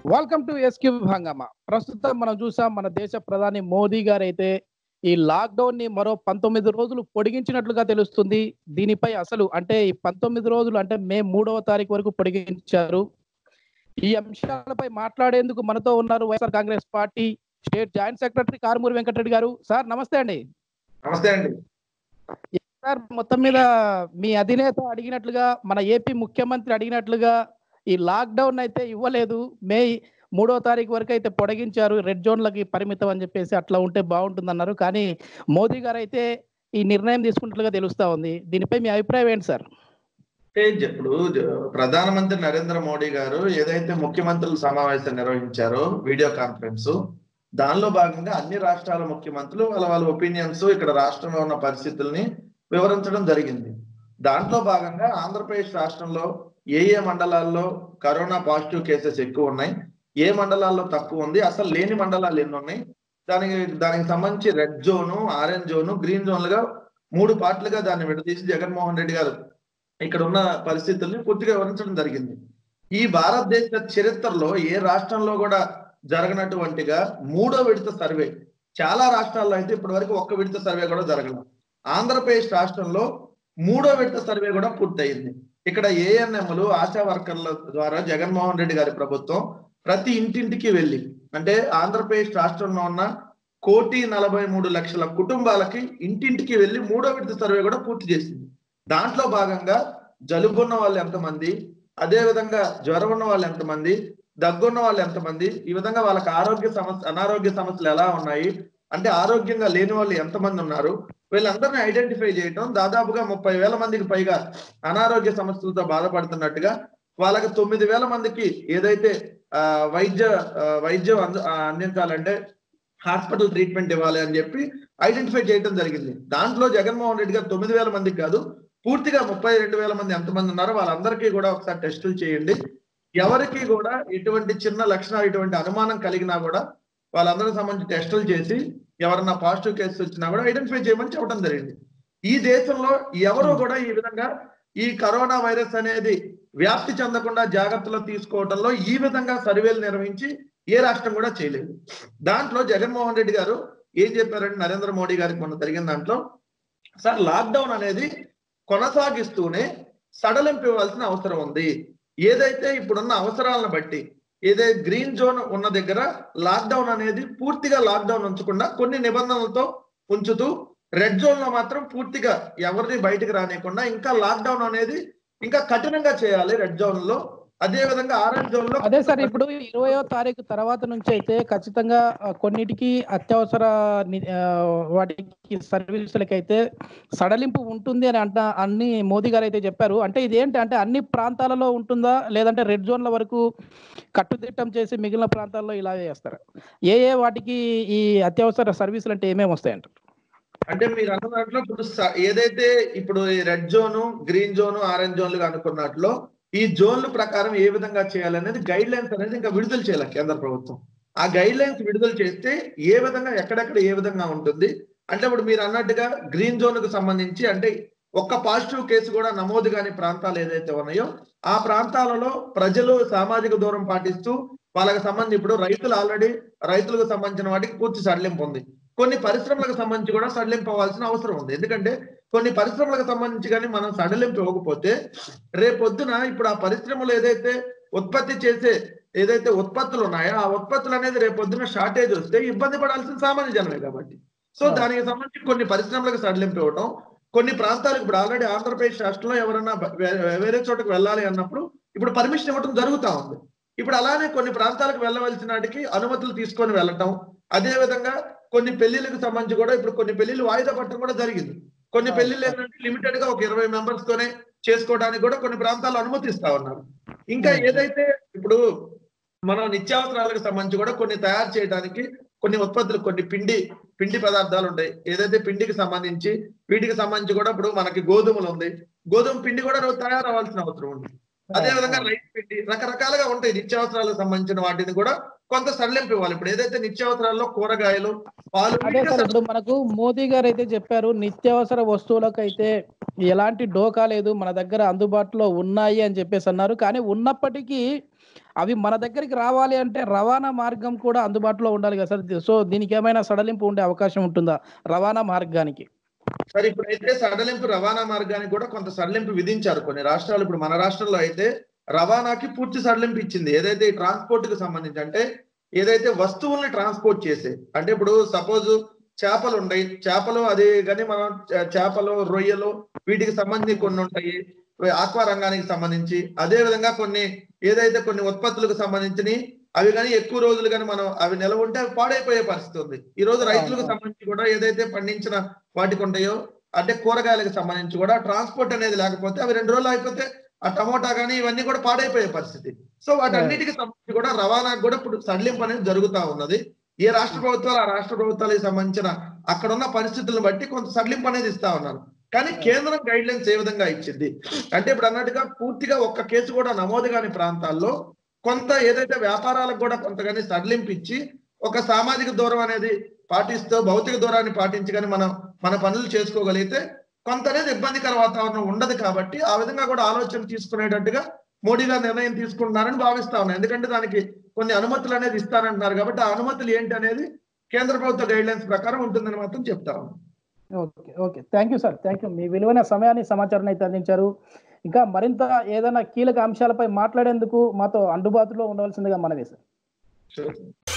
Welcome to SQ హంగామా ప్రస్తుతం మనం చూసాం మన దేశ ప్రధాని మోదీ గారు అయితే ఈ లాక్డౌన్ ని మరో పంతొమ్మిది రోజులు పొడిగించినట్లుగా తెలుస్తుంది దీనిపై అసలు అంటే ఈ పంతొమ్మిది రోజులు అంటే మే మూడవ తారీఖు వరకు పొడిగించారు ఈ అంశాలపై మాట్లాడేందుకు మనతో ఉన్నారు YSR Congress party state joint secretary Karumuri Venkatareddy garu sir నమస్తే అండి నమస్తే అండి సార్ మొత్తం మీద మీ అధినేత అడిగినట్లుగా మన ఏపీ ముఖ్యమంత్రి అడిగినట్లుగా ఈ లాక్డౌన్ అయితే ఇవ్వలేదు మే మూడో తారీఖు వరకు అయితే పొడిగించారు రెడ్ జోన్లకి పరిమితం అని చెప్పేసి అట్లా ఉంటే బాగుంటుంది అన్నారు కానీ మోదీ గారు అయితే ఈ నిర్ణయం తీసుకున్నట్లుగా తెలుస్తా ఉంది దీనిపై మీ అభిప్రాయం ఏంటి సార్ అంటే ఇప్పుడు జ- ప్రధానమంత్రి నరేంద్ర మోడీ గారు ఏదైతే ముఖ్యమంత్రుల సమావేశం నిర్వహించారో వీడియో కాన్ఫరెన్స్ దానిలో భాగంగా అన్ని రాష్ట్రాల ముఖ్యమంత్రులు వాళ్ళ వాళ్ళ ఒపీనియన్స్ ఇక్కడ రాష్ట్రంలో ఉన్న పరిస్థితుల్ని వివరించడం జరిగింది దాంట్లో భాగంగా ఆంధ్రప్రదేశ్ రాష్ట్రంలో ఏ ఏ మండలాల్లో కరోనా పాజిటివ్ కేసెస్ ఎక్కువ ఉన్నాయి ఏ మండలాల్లో తక్కువ ఉంది అసలు లేని మండలాలు ఎన్ని ఉన్నాయి దానికి దానికి సంబంధించి red zone orange zone green జోన్లుగా మూడు పార్ట్లుగా దాన్ని విడదీసి జగన్మోహన్ రెడ్డి గారు ఇక్కడ ఉన్న పరిస్థితుల్ని పూర్తిగా వివరించడం జరిగింది ఈ భారతదేశ చరిత్రలో ఏ రాష్ట్రంలో కూడా జరగనటువంటిగా మూడో విడత సర్వే చాలా రాష్ట్రాల్లో అయితే ఇప్పటి వరకు ఒక్క విడత సర్వే కూడా జరగలేదు ఆంధ్రప్రదేశ్ రాష్ట్రంలో మూడో విడత సర్వే కూడా పూర్తయింది ఇక్కడ ఏఎన్ఎంలు ఆశా వర్కర్ల ద్వారా జగన్మోహన్ రెడ్డి గారి ప్రభుత్వం ప్రతి ఇంటింటికి వెళ్ళి అంటే ఆంధ్రప్రదేశ్ రాష్ట్రంలో ఉన్న కోటి నలభై మూడు లక్షల కుటుంబాలకి ఇంటింటికి వెళ్ళి మూడో విడత సర్వే కూడా పూర్తి చేసింది దాంట్లో భాగంగా జలుబున్న వాళ్ళు ఎంతమంది అదే విధంగా జ్వరం ఉన్న వాళ్ళు ఎంతమంది దగ్గున్న వాళ్ళు ఎంతమంది ఈ విధంగా వాళ్ళకి ఆరోగ్య సమస్య అనారోగ్య సమస్యలు ఎలా ఉన్నాయి అంటే ఆరోగ్యంగా లేని వాళ్ళు ఎంతమంది ఉన్నారు వీళ్ళందరినీ ఐడెంటిఫై చేయటం దాదాపుగా ముప్పై వేల మందికి పైగా అనారోగ్య సమస్యలతో బాధపడుతున్నట్టుగా వాళ్ళకి తొమ్మిది వేల మందికి ఏదైతే ఆ, వైద్య ఆ, వైద్యం అంద ఆ, అందించాలంటే హాస్పిటల్ ట్రీట్మెంట్ ఇవ్వాలి అని చెప్పి ఐడెంటిఫై చేయడం జరిగింది దాంట్లో జగన్మోహన్ రెడ్డి గారు తొమ్మిది వేల మందికి కాదు పూర్తిగా ముప్పై రెండు వేల మంది ఎంతమంది ఉన్నారో వాళ్ళందరికీ కూడా ఒకసారి టెస్టులు చేయండి ఎవరికి కూడా ఎటువంటి చిన్న లక్షణాలు ఇటువంటి అనుమానం కలిగినా కూడా వాళ్ళందరికి సంబంధించి టెస్టులు చేసి ఎవరన్నా పాజిటివ్ కేసు వచ్చినా కూడా ఐడెంటిఫై చేయమని చెప్పడం జరిగింది ఈ దేశంలో ఎవరు కూడా ఈ విధంగా ఈ కరోనా వైరస్ అనేది వ్యాప్తి చెందకుండా జాగ్రత్తలు తీసుకోవడంలో ఈ విధంగా సర్వేలు నిర్వహించి ఏ రాష్ట్రం కూడా చేయలేదు దాంట్లో జగన్మోహన్ రెడ్డి గారు ఏం చెప్పారంటే నరేంద్ర మోడీ గారికి మొన్న జరిగిన దాంట్లో సార్ లాక్డౌన్ అనేది కొనసాగిస్తూనే సడలింపు ఇవ్వాల్సిన అవసరం ఉంది ఏదైతే ఇప్పుడున్న అవసరాలను బట్టి ఏదైతే గ్రీన్ జోన్ ఉన్న దగ్గర లాక్డౌన్ అనేది పూర్తిగా లాక్డౌన్ ఉంచకుండా కొన్ని నిబంధనలతో ఉంచుతూ రెడ్ జోన్ లో మాత్రం పూర్తిగా ఎవరిని బయటకు రానియకుండా ఇంకా లాక్డౌన్ అనేది ఇంకా కఠినంగా చేయాలి రెడ్ జోన్ లో అదే విధంగా ఆరెంజ్ జోన్ లో అదే సార్ ఇప్పుడు ఇరవయో తారీఖు తర్వాత నుంచి అయితే ఖచ్చితంగా ఆ, కొన్నిటికి అత్యవసర ని- ఆ, వాటికి సర్వీసులకి అయితే సడలింపు ఉంటుంది అని అంట అన్ని మోదీ గారు అయితే చెప్పారు అంటే ఇది ఏంటి అంటే అన్ని ప్రాంతాలలో ఉంటుందా లేదంటే రెడ్ జోన్ల వరకు కట్టుదిట్టం చేసి మిగిలిన ప్రాంతాల్లో ఇలాగే చేస్తారా ఏ ఏ వాటికి ఈ అత్యవసర సర్వీసులు అంటే ఏమేమి వస్తాయంట అంటే మీరు అన్న దాంట్లో ఇప్పుడు స- ఏదైతే ఇప్పుడు ఈ red zone green zone orange జోన్లుగా అనుకున్నట్లో ఈ జోన్ల ప్రకారం ఏ విధంగా చేయాలనేది గైడ్ లైన్స్ అనేది ఇంకా విడుదల చేయాలి కేంద్ర ప్రభుత్వం ఆ గైడ్ లైన్స్ విడుదల చేస్తే ఏ విధంగా ఎక్కడెక్కడ ఏ విధంగా ఉంటుంది అంటే ఇప్పుడు మీరు అన్నట్టుగా గ్రీన్ జోన్ కు సంబంధించి అంటే ఒక్క పాజిటివ్ కేసు కూడా నమోదు కాని ప్రాంతాలు ఏదైతే ఉన్నాయో ఆ ప్రాంతాలలో ప్రజలు సామాజిక దూరం పాటిస్తూ వాళ్ళకి సంబంధించి ఇప్పుడు రైతులు ఆల్రెడీ రైతులకు సంబంధించిన వాటికి పూర్తి సడలింపు ఉంది కొన్ని పరిశ్రమలకు సంబంధించి కూడా సడలింపు అవ్వాల్సిన అవసరం ఉంది ఎందుకంటే కొన్ని పరిశ్రమలకు సంబంధించి కానీ మనం సడలింపు ఇవ్వకపోతే రేపొద్దున ఇప్పుడు ఆ పరిశ్రమలు ఏదైతే ఉత్పత్తి చేసే ఏదైతే ఉత్పత్తులు ఉన్నాయో ఆ ఉత్పత్తులు అనేది రేపొద్దున షార్టేజ్ వస్తే ఇబ్బంది పడాల్సిన సామాన్య జనమే కాబట్టి సో ఆ. దానికి సంబంధించి కొన్ని పరిశ్రమలకు సడలింపు ఇవ్వడం కొన్ని ప్రాంతాలకు ఇప్పుడు ఆల్రెడీ ఆంధ్రప్రదేశ్ రాష్ట్రంలో ఎవరైనా బ- వే- వేరే చోటకు వెళ్ళాలి అన్నప్పుడు ఇప్పుడు పర్మిషన్ ఇవ్వడం జరుగుతా ఉంది ఇప్పుడు అలానే కొన్ని ప్రాంతాలకు వెళ్ళవలసిన వాటికి అనుమతులు తీసుకొని వెళ్ళటం అదే విధంగా కొన్ని పెళ్లిళ్ళకి సంబంధించి కూడా ఇప్పుడు కొన్ని పెళ్లిళ్ళు వాయిదా పట్టడం కూడా జరిగింది కొన్ని ఆ, పెళ్లిళ్ళు ఆ. ఏంటంటే లిమిటెడ్ గా ఒక ఇరవై మెంబర్స్ తోనే చేసుకోవడానికి కూడా కొన్ని ప్రాంతాల్లో అనుమతిస్తా ఉన్నారు ఇంకా ఉమ్. ఏదైతే ఇప్పుడు మనం నిత్యావసరాలకు సంబంధించి కూడా కొన్ని తయారు చేయడానికి కొన్ని ఉత్పత్తులు కొన్ని పిండి పిండి పదార్థాలు ఉంటాయి ఏదైతే పిండికి సంబంధించి వీటికి సంబంధించి కూడా ఇప్పుడు మనకి గోధుమలు ఉంది గోధుమ పిండి కూడా రోజు తయారవ్వాల్సిన అవసరం ఉంది అదే విధంగా రైస్ పిండి రకరకాలుగా ఉంటాయి నిత్యావసరాలకు సంబంధించిన వాటిని కూడా కొంత సడలింపు ఇవ్వాలి ఇప్పుడు ఏదైతే నిత్యావసరాల్లో కూరగాయలు పాలు అదే వీటికి సార్ ఇప్పుడు మనకు మోదీ గారు అయితే చెప్పారు నిత్యావసర వస్తువులకు అయితే ఎలాంటి డోకా లేదు మన దగ్గర అందుబాటులో ఉన్నాయి అని చెప్పేసి అన్నారు కానీ ఉన్నప్పటికీ అవి మన దగ్గరికి రావాలి అంటే రవాణా మార్గం కూడా అందుబాటులో ఉండాలి కదా సార్ సో దీనికి ఏమైనా సడలింపు ఉండే అవకాశం ఉంటుందా రవాణా మార్గానికి సరే ఇప్పుడైతే సడలింపు రవాణా మార్గానికి కూడా కొంత సడలింపు విధించారు కొన్ని రాష్ట్రాలు ఇప్పుడు మన రాష్ట్రంలో అయితే రవాణాకి పూర్తి సడలింపు ఇచ్చింది ఏదైతే ఈ ట్రాన్స్పోర్ట్ కి సంబంధించి అంటే ఏదైతే వస్తువుల్ని ట్రాన్స్పోర్ట్ చేసే అంటే ఇప్పుడు సపోజ్ చేపలు ఉన్నాయి చేపలు అది కానీ మనం చే- చేపలు రొయ్యలు వీటికి సంబంధించి కొన్ని ఉంటాయి ఆక్వా రంగానికి సంబంధించి అదే విధంగా కొన్ని ఏదైతే కొన్ని ఉత్పత్తులకు సంబంధించి అవి కానీ ఎక్కువ రోజులు కానీ మనం అవి నిలవ ఉంటే అవి పాడైపోయే పరిస్థితి ఉంది ఈ రోజు రైతులకు అవును. సంబంధించి కూడా ఏదైతే పండించిన వాటికి ఉంటాయో అంటే కూరగాయలకు సంబంధించి కూడా ట్రాన్స్పోర్ట్ అనేది లేకపోతే అవి రెండు రోజులు అయిపోతే ఆ టమోటా కానీ ఇవన్నీ కూడా పాడైపోయే పరిస్థితి సో వాటన్నిటికి సంబంధించి కూడా రవాణాకు కూడా ఇప్పుడు సడలింపు అనేది జరుగుతా ఉన్నది ఏ రాష్ట్ర ప్రభుత్వాలు ఆ రాష్ట్ర ప్రభుత్వాలకు సంబంధించిన అక్కడ ఉన్న పరిస్థితులను బట్టి కొంత సడలింపు అనేది ఇస్తా ఉన్నారు కానీ కేంద్రం గైడ్ లైన్స్ ఏ విధంగా ఇచ్చింది అంటే ఇప్పుడు అన్నట్టుగా పూర్తిగా ఒక్క కేసు కూడా నమోదు కాని ప్రాంతాల్లో కొంత ఏదైతే వ్యాపారాలకు కూడా కొంతగాని సడలింపు ఇచ్చి ఒక సామాజిక దూరం అనేది పాటిస్తూ భౌతిక దూరాన్ని పాటించి కానీ మనం మన పనులు చేసుకోగలిగితే కొంత అనేది ఇబ్బందికర వాతావరణం ఉండదు కాబట్టి ఆ విధంగా కూడా ఆలోచన తీసుకునేటట్టుగా మోడీ గారు నిర్ణయం తీసుకుంటున్నారని భావిస్తా ఉన్నాను ఎందుకంటే దానికి కొన్ని అనుమతులు అనేది ఇస్తానంటున్నారు కాబట్టి ఆ అనుమతులు ఏంటి అనేది కేంద్ర ప్రభుత్వ గైడ్ లైన్స్ ప్రకారం ఉంటుందని మాత్రం చెప్తా ఉన్నాను okay okay thank you sir thank you మీ విలువైన సమయాన్ని సమాచారాన్ని అయితే అందించారు ఇంకా మరింత ఏదైనా కీలక అంశాలపై మాట్లాడేందుకు మాతో అందుబాటులో ఉండవలసిందిగా మనవి సార్ Sure.